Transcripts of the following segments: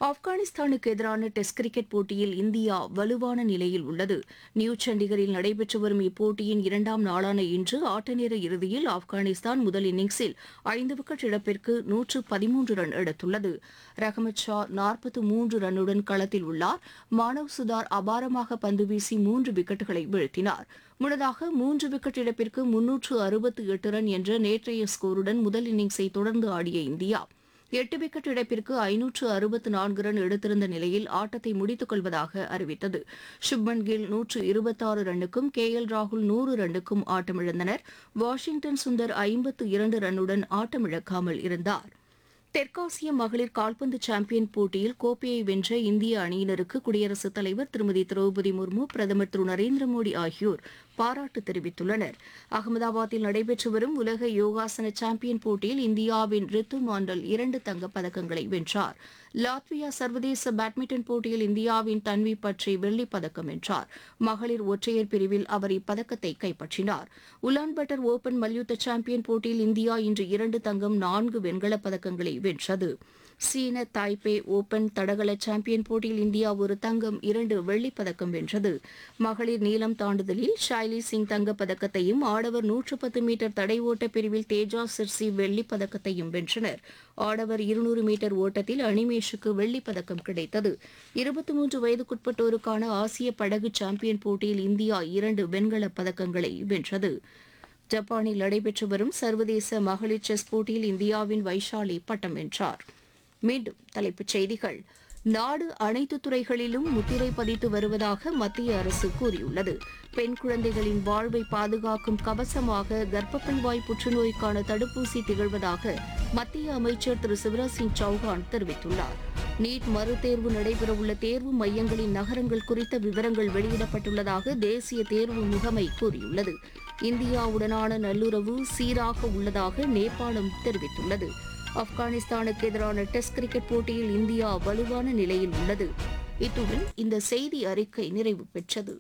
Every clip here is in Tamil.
ஆப்கானிஸ்தானுக்கு எதிரான டெஸ்ட் கிரிக்கெட் போட்டியில் இந்தியா வலுவான நிலையில் உள்ளது நியூ சண்டிகரில் நடைபெற்று வரும் இப்போட்டியின் இரண்டாம் நாளான இன்று ஆட்டநேர இறுதியில் ஆப்கானிஸ்தான் முதல் இன்னிங்ஸில் ஐந்து விக்கெட் இழப்பிற்கு நூற்று பதிமூன்று ரன் எடுத்துள்ளது ரஹமத் ஷா நாற்பத்து மூன்று ரன்னுடன் களத்தில் உள்ளார் மானவ் சுதார் அபாரமாக பந்து வீசி மூன்று விக்கெட்டுகளை வீழ்த்தினார் முன்னதாக மூன்று விக்கெட் இழப்பிற்கு முன்னூற்று அறுபத்து எட்டு ரன் என்ற நேற்றைய ஸ்கோருடன் முதல் இன்னிங்ஸை தொடர்ந்து ஆடிய இந்தியா எட்டு விக்கெட் இழப்பிற்கு ஐநூற்று அறுபத்து நான்கு ரன் எடுத்திருந்த நிலையில் ஆட்டத்தை முடித்துக் கொள்வதாக அறிவித்தது சுப்மன் கில் நூற்று இருபத்தாறு ரன்னுக்கும் கே எல் ராகுல் நூறு ரன்னுக்கும் ஆட்டமிழந்தனர் வாஷிங்டன் சுந்தர் ஐம்பத்து இரண்டு ரன்னுடன் ஆட்டமிழக்காமல் இருந்தார் தெற்காசிய மகளிர் கால்பந்து சாம்பியன் போட்டியில் கோப்பையை வென்ற இந்திய அணியினருக்கு குடியரசுத் தலைவர் திருமதி திரௌபதி முர்மு பிரதமர் திரு நரேந்திர மோடி ஆகியோர் பாராட்டு தெரிவித்துள்ளனர் அகமதாபாத்தில் நடைபெற்று வரும் உலக யோகாசன சாம்பியன் போட்டியில் இந்தியாவின் ரித்து மாண்டல் இரண்டு தங்கப் பதக்கங்களை வென்றார் லாத்வியா சர்வதேச பேட்மிண்டன் போட்டியில் இந்தியாவின் தன்வி பற்றி வெள்ளிப் பதக்கம் வென்றார் மகளிர் ஒற்றையர் பிரிவில் அவர் இப்பதக்கத்தை கைப்பற்றினார் உலான்பட்டர் ஓபன் மல்யுத்த சாம்பியன் போட்டியில் இந்தியா இன்று இரண்டு தங்கம் நான்கு வெண்கலப் பதக்கங்களை வென்றது சீன தாய்பே ஓபன் தடகள சாம்பியன் போட்டியில் இந்தியா ஒரு தங்கம் இரண்டு வெள்ளிப் பதக்கம் வென்றது மகளிர் நீளம் தாண்டுதலில் ஷைலி சிங் தங்கப் பதக்கத்தையும் ஆடவர் நூற்று பத்து மீட்டர் தடை ஓட்ட பிரிவில் தேஜா சிர்சி வெள்ளிப் பதக்கத்தையும் வென்றனர் ஆடவர் இருநூறு மீட்டர் ஓட்டத்தில் அனிமேஷுக்கு வெள்ளிப் பதக்கம் கிடைத்தது இருபத்தி மூன்று வயதுக்குட்பட்டோருக்கான ஆசிய படகு சாம்பியன் போட்டியில் இந்தியா இரண்டு வெண்கலப் பதக்கங்களை வென்றது ஜப்பானில் நடைபெற்று வரும் சர்வதேச மகளிர் செஸ் போட்டியில் இந்தியாவின் வைஷாலி பட்டம் வென்றார் மீண்டும் தலைப்புச் செய்திகள் நாடு அனைத்து துறைகளிலும் முத்திரை பதித்து வருவதாக மத்திய அரசு கூறியுள்ளது பெண் குழந்தைகளின் வாழ்வை பாதுகாக்கும் கவசமாக கர்ப்பப்பை வாய் புற்றுநோய்க்கான தடுப்பூசி திகழ்வதாக மத்திய அமைச்சர் திரு சிவராஜ் சிங் சௌஹான் தெரிவித்துள்ளார் நீட் மறுதேர்வு நடைபெறவுள்ள தேர்வு மையங்களின் நகரங்கள் குறித்த விவரங்கள் வெளியிடப்பட்டுள்ளதாக தேசிய தேர்வு முகமை கூறியுள்ளது இந்தியாவுடனான நல்லுறவு சீராக உள்ளதாக நேபாளம் தெரிவித்துள்ளது ஆப்கானிஸ்தானுக்கு எதிரான டெஸ்ட் கிரிக்கெட் போட்டியில் இந்தியா வலுவான நிலையில் உள்ளது இத்துடன் இந்த செய்தி அறிக்கை நிறைவு பெற்றது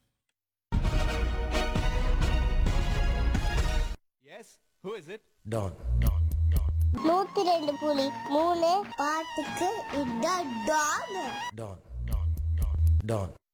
Yes? Who is it? Don. நூத்தி ரெண்டு புலி மூணு பாட்டுக்கு இதான் டான் Don. Don.